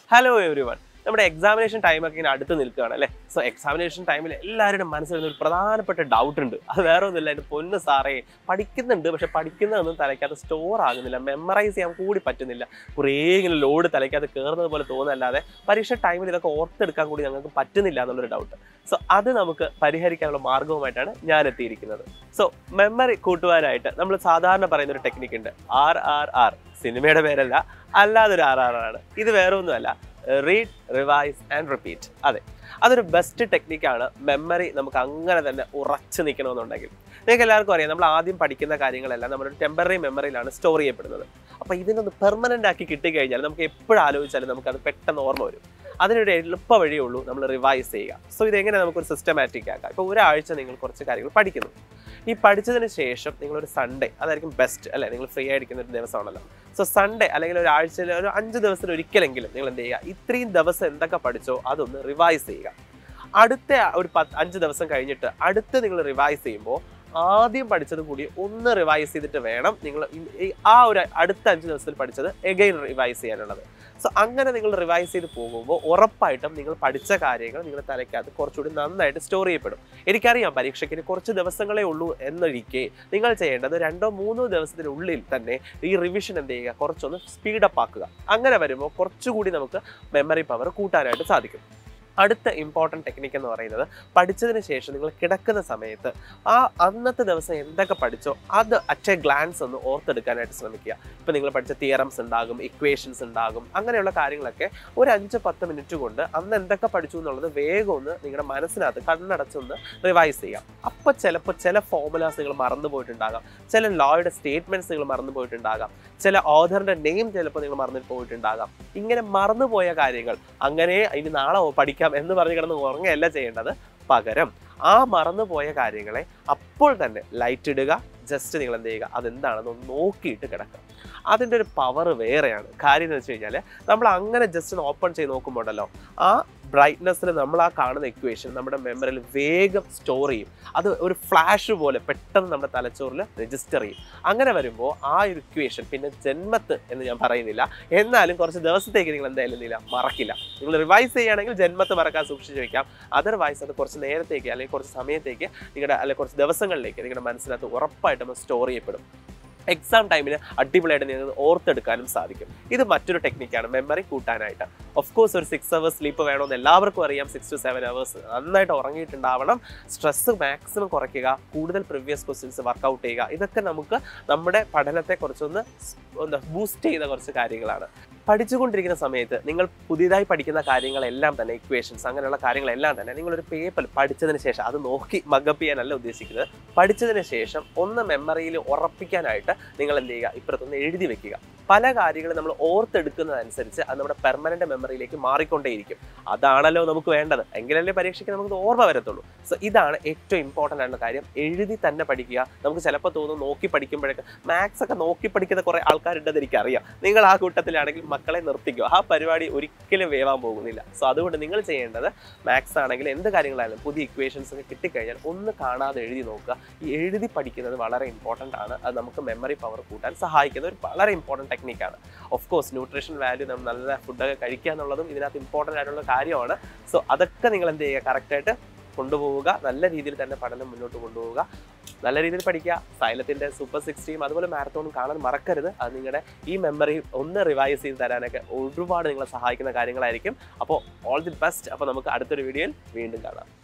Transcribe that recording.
hello everyone നമ്മുടെ examination ടൈമൊക്കെ ഇങ്ങനെ അടുത്ത് നിൽക്കുകയാണ് അല്ലേ സോ എക്സാമിനേഷൻ ടൈമിൽ എല്ലാവരുടെ മനസ്സിൽ വരുന്ന ഒരു പ്രധാനപ്പെട്ട ഡൗട്ട് ഉണ്ട് അത് വേറെ ഒന്നുമില്ല എൻ്റെ പൊന്ന് സാറേ പഠിക്കുന്നുണ്ട് പക്ഷെ പഠിക്കുന്നതൊന്നും തലയ്ക്കകത്ത് സ്റ്റോർ ആകുന്നില്ല മെമ്മറൈസ് ചെയ്യാൻ കൂടി പറ്റുന്നില്ല കുറേ ഇങ്ങനെ ലോഡ് തലയ്ക്കകത്ത് കയറുന്നത് പോലെ തോന്നല്ലാതെ പരീക്ഷ ടൈമിൽ ഇതൊക്കെ ഓർത്തെടുക്കാൻ കൂടി ഞങ്ങൾക്ക് പറ്റുന്നില്ല എന്നുള്ളൊരു ഡൗട്ട് സോ അത് നമുക്ക് പരിഹരിക്കാനുള്ള മാർഗവുമായിട്ടാണ് ഞാൻ എത്തിയിരിക്കുന്നത് സോ മെമ്മറി കൂട്ടുവാനായിട്ട് നമ്മൾ സാധാരണ പറയുന്ന ഒരു ടെക്നിക്ക് ഉണ്ട് ആർ ആർ ആർ സിനിമയുടെ പേരല്ല അല്ലാതൊരു ആർ ആർ ആണ് ഇത് വേറെ ഒന്നുമല്ല റീഡ് റിവൈസ് ആൻഡ് റിപ്പീറ്റ് അതെ അതൊരു ബെസ്റ്റ് ടെക്നിക്കാണ് മെമ്മറി നമുക്ക് അങ്ങനെ തന്നെ ഉറച്ചു നിൽക്കണമെന്നുണ്ടെങ്കിൽ നിങ്ങൾക്ക് എല്ലാവർക്കും അറിയാം നമ്മൾ ആദ്യം പഠിക്കുന്ന കാര്യങ്ങളെല്ലാം നമ്മുടെ ടെമ്പററി മെമ്മറിയിലാണ് സ്റ്റോർ ചെയ്യപ്പെടുന്നത് അപ്പോൾ ഇതിനൊന്ന് പെർമനൻ്റ് ആക്കി കിട്ടിക്കഴിഞ്ഞാൽ നമുക്ക് എപ്പോഴും ആലോചിച്ചാലും നമുക്കത് പെട്ടെന്ന് ഓർമ്മ വരും അതിനൊരു എളുപ്പ വഴിയേ ഉള്ളൂ നമ്മൾ റിവൈസ് ചെയ്യുക സോ ഇതെങ്ങനെ നമുക്കൊരു സിസ്റ്റമാറ്റിക് ആക്കാം ഇപ്പോൾ ഒരാഴ്ച നിങ്ങൾ കുറച്ച് കാര്യങ്ങൾ പഠിക്കുന്നു ഈ പഠിച്ചതിന് ശേഷം നിങ്ങളൊരു സൺഡേ അതായിരിക്കും ബെസ്റ്റ് അല്ലേ നിങ്ങൾ ഫ്രീ ആയിരിക്കുന്ന ഒരു ദിവസമാണല്ലോ സോ സൺഡേ അല്ലെങ്കിൽ ഒരു ആഴ്ചയിൽ ഒരു അഞ്ച് ദിവസത്തിൽ ഒരിക്കലെങ്കിലും നിങ്ങൾ എന്ത് ചെയ്യുക ഇത്രയും ദിവസം എന്തൊക്കെ പഠിച്ചോ അതൊന്ന് റിവൈസ് ചെയ്യുക അടുത്ത ഒരു പത്ത് അഞ്ച് ദിവസം കഴിഞ്ഞിട്ട് അടുത്ത് നിങ്ങൾ റിവൈസ് ചെയ്യുമ്പോൾ ആദ്യം പഠിച്ചത് കൂടി ഒന്ന് റിവൈസ് ചെയ്തിട്ട് വേണം നിങ്ങൾ ഈ- ഈ ആ ഒരു അടുത്ത അഞ്ച് ദിവസത്തിൽ പഠിച്ചത് എഗൈൻ റിവൈസ് ചെയ്യാനുള്ളത് സോ അങ്ങനെ നിങ്ങൾ റിവൈസ് ചെയ്ത് പോകുമ്പോൾ ഉറപ്പായിട്ടും നിങ്ങൾ പഠിച്ച കാര്യങ്ങൾ നിങ്ങളുടെ തലയ്ക്കകത്ത് കുറച്ചുകൂടി നന്നായിട്ട് സ്റ്റോർ ചെയ്യപ്പെടും എനിക്കറിയാം പരീക്ഷയ്ക്ക് ഇനി കുറച്ച് ദിവസങ്ങളേ ഉള്ളൂ എന്നൊരിക്കെ നിങ്ങൾ ചെയ്യേണ്ടത് രണ്ടോ മൂന്നോ ദിവസത്തിനുള്ളിൽ തന്നെ ഈ റിവിഷൻ എന്ത് ചെയ്യുക കുറച്ചൊന്ന് സ്പീഡപ്പ് ആക്കുക അങ്ങനെ വരുമ്പോൾ കുറച്ചുകൂടി നമുക്ക് മെമ്മറി പവർ കൂട്ടാനായിട്ട് സാധിക്കും അടുത്ത ഇമ്പോർട്ടൻറ്റ് ടെക്നിക്ക് എന്ന് പറയുന്നത് പഠിച്ചതിന് ശേഷം നിങ്ങൾ കിടക്കുന്ന സമയത്ത് ആ അന്നത്തെ ദിവസം എന്തൊക്കെ പഠിച്ചോ അത് അറ്റ് എ ഗ്ലാൻസ് ഒന്ന് ഓർത്തെടുക്കാനായിട്ട് ശ്രമിക്കുക ഇപ്പം നിങ്ങൾ പഠിച്ച തിയറംസ് ഉണ്ടാകും ഇക്വേഷൻസ് ഉണ്ടാകും അങ്ങനെയുള്ള കാര്യങ്ങളൊക്കെ ഒരു അഞ്ച് പത്ത് മിനിറ്റ് കൊണ്ട് അന്ന് എന്തൊക്കെ പഠിച്ചു എന്നുള്ളത് വേഗം ഒന്ന് നിങ്ങളുടെ മനസ്സിനകത്ത് കണ്ണടച്ചൊന്ന് റിവൈസ് ചെയ്യാം അപ്പോൾ ചിലപ്പോൾ ചില ഫോർമുലാസ് നിങ്ങൾ മറന്നു പോയിട്ടുണ്ടാകാം ചില ലോയുടെ സ്റ്റേറ്റ്മെന്റ്സ് നിങ്ങൾ മറന്നു പോയിട്ടുണ്ടാകാം ചില ഓഥറിന്റെ നെയിം ചിലപ്പോൾ നിങ്ങൾ മറന്നു പോയിട്ടുണ്ടാകാം ഇങ്ങനെ മറന്നുപോയ കാര്യങ്ങൾ അങ്ങനെ ഇനി നാളെ പഠിക്കാം എന്ന് പറഞ്ഞ് കിടന്ന് ഉറങ്ങുകയല്ല ചെയ്യേണ്ടത് പകരം ആ മറന്നുപോയ കാര്യങ്ങളെ അപ്പോൾ തന്നെ ലൈറ്റ് ഇടുക ജസ്റ്റ് നിങ്ങൾ എന്ത് ചെയ്യുക അതെന്താണെന്ന് ഒന്ന് നോക്കിയിട്ട് കിടക്കുക അതിൻ്റെ ഒരു പവർ വേറെയാണ് കാര്യം എന്ന് വെച്ച് കഴിഞ്ഞാൽ നമ്മൾ അങ്ങനെ ജസ്റ്റ് ഒന്ന് ഓപ്പൺ ചെയ്ത് നോക്കുമ്പോഴല്ലോ ആ ബ്രൈറ്റ്നെസ്സിൽ നമ്മൾ ആ കാണുന്ന ഇക്വേഷൻ നമ്മുടെ മെമ്മറിയിൽ വേഗം സ്റ്റോർ ചെയ്യും അത് ഒരു ഫ്ലാഷ് പോലെ പെട്ടെന്ന് നമ്മുടെ തലച്ചോറിൽ രജിസ്റ്റർ ചെയ്യും അങ്ങനെ വരുമ്പോൾ ആ ഒരു ഇക്വേഷൻ പിന്നെ ജന്മത്ത് എന്ന് ഞാൻ പറയുന്നില്ല എന്നാലും കുറച്ച് ദിവസത്തേക്ക് നിങ്ങൾ എന്തായാലും എന്തില്ല മറക്കില്ല നിങ്ങൾ റിവൈസ് ചെയ്യുകയാണെങ്കിൽ ജന്മത്ത് മറക്കാൻ സൂക്ഷിച്ച് വെക്കാം അതർവൈസ് അത് കുറച്ച് നേരത്തേക്ക് അല്ലെങ്കിൽ കുറച്ച് സമയത്തേക്ക് നിങ്ങളുടെ അല്ലെങ്കിൽ കുറച്ച് ദിവസങ്ങളിലേക്ക് നിങ്ങളുടെ മനസ്സിനകത്ത് ഉറപ്പായിട്ടും സ്റ്റോർ ചെയ്യപ്പെടും എക്സാം ടൈമിന് അടിപൊളിയായിട്ട് നിങ്ങൾക്ക് ഓർത്തെടുക്കാനും സാധിക്കും ഇത് മറ്റൊരു ടെക്നിക്കാണ് മെമ്മറി കൂട്ടാനായിട്ട് ഓഫ് കോഴ്സ് ഒരു സിക്സ് അവേഴ്സ് സ്ലീപ്പ് വേണമെന്ന് എല്ലാവർക്കും അറിയാം സിക്സ് ടു സെവൻ അവേഴ്സ് നന്നായിട്ട് ഉറങ്ങിയിട്ടുണ്ടാവണം സ്ട്രെസ് മാക്സിമം കുറയ്ക്കുക കൂടുതൽ പ്രീവിയസ് ക്വസ്റ്റ്യൻസ് വർക്കൗട്ട് ചെയ്യുക ഇതൊക്കെ നമുക്ക് നമ്മുടെ പഠനത്തെ കുറച്ചൊന്ന് സ് എന്താ ബൂസ്റ്റ് ചെയ്യുന്ന കുറച്ച് കാര്യങ്ങളാണ് പഠിച്ചുകൊണ്ടിരിക്കുന്ന സമയത്ത് നിങ്ങൾ പുതിയതായി പഠിക്കുന്ന കാര്യങ്ങളെല്ലാം തന്നെ ഇക്വേഷൻസ് അങ്ങനെയുള്ള കാര്യങ്ങളെല്ലാം തന്നെ നിങ്ങളൊരു പേപ്പർ പഠിച്ചതിന് ശേഷം അത് നോക്കി മഗപ്പ് ചെയ്യാനല്ല ഉദ്ദേശിക്കുന്നത് പഠിച്ചതിന് ശേഷം ഒന്ന് മെമ്മറിയിൽ ഉറപ്പിക്കാനായിട്ട് നിങ്ങൾ എന്ത് ചെയ്യുക ഇപ്പുറത്തൊന്ന് എഴുതി വെക്കുക പല കാര്യങ്ങളും നമ്മൾ ഓർത്തെടുക്കുന്നതനുസരിച്ച് അത് നമ്മുടെ പെർമനന്റ് മെമ്മറിയിലേക്ക് മാറിക്കൊണ്ടേയിരിക്കും അതാണല്ലോ നമുക്ക് വേണ്ടത് എങ്കിലല്ലേ പരീക്ഷയ്ക്ക് നമുക്ക് ഓർമ്മ വരത്തുള്ളൂ സോ ഇതാണ് ഏറ്റവും ഇമ്പോർട്ടൻ്റ് ആയിട്ടുള്ള കാര്യം എഴുതി തന്നെ പഠിക്കുക നമുക്ക് ചിലപ്പോൾ തോന്നും നോക്കി പഠിക്കുമ്പോഴൊക്കെ മാത്സ് ഒക്കെ നോക്കി പഠിക്കുന്ന കുറേ ആൾക്കാരുണ്ടെന്ന് എനിക്കറിയാം നിങ്ങൾ ആ കൂട്ടത്തിലാണെങ്കിൽ മക്കളെ നിർത്തിക്കുക ആ പരിപാടി ഒരിക്കലും വേവാൻ പോകുന്നില്ല സോ അതുകൊണ്ട് നിങ്ങൾ ചെയ്യേണ്ടത് മാത്സ് ആണെങ്കിൽ എന്ത് കാര്യങ്ങളായാലും പുതിയ ഇക്വേഷൻസ് ഒക്കെ കിട്ടിക്കഴിഞ്ഞാൽ ഒന്ന് കാണാതെ എഴുതി നോക്കുക ഈ എഴുതി പഠിക്കുന്നത് വളരെ ഇമ്പോർട്ടൻ്റ് ആണ് അത് നമുക്ക് മെമ്മറി പവർ കൂട്ടാൻ സഹായിക്കുന്ന ഒരു വളരെ ഇമ്പോർട്ടൻറ്റ് ടെക്നിക്കാണ് ഓഫ് കോഴ്സ് ന്യൂട്രീഷൻ വാല്യൂ നമ്മൾ നല്ല ഫുഡൊക്കെ കഴിക്കുക എന്നുള്ളതും ഇതിനകത്ത് ഇമ്പോർട്ടൻ്റ് ആയിട്ടുള്ള കാര്യമാണ് സോ അതൊക്കെ നിങ്ങൾ എന്ത് ചെയ്യുക കറക്റ്റായിട്ട് കൊണ്ടുപോവുക നല്ല രീതിയിൽ തന്നെ പഠനം മുന്നോട്ട് കൊണ്ടുപോവുക നല്ല രീതിയിൽ പഠിക്കുക സൈലത്തിൻ്റെ സൂപ്പർ സിക്സ്റ്റീം അതുപോലെ മാരത്തോണും കാണാൻ മറക്കരുത് അത് നിങ്ങളുടെ ഈ മെമ്മറി ഒന്ന് റിവൈസ് ചെയ്ത് തരാനൊക്കെ ഒരുപാട് നിങ്ങളെ സഹായിക്കുന്ന കാര്യങ്ങളായിരിക്കും അപ്പോൾ ഓൾ ദി ബെസ്റ്റ് അപ്പോൾ നമുക്ക് അടുത്തൊരു വീഡിയോയിൽ വീണ്ടും കാണാം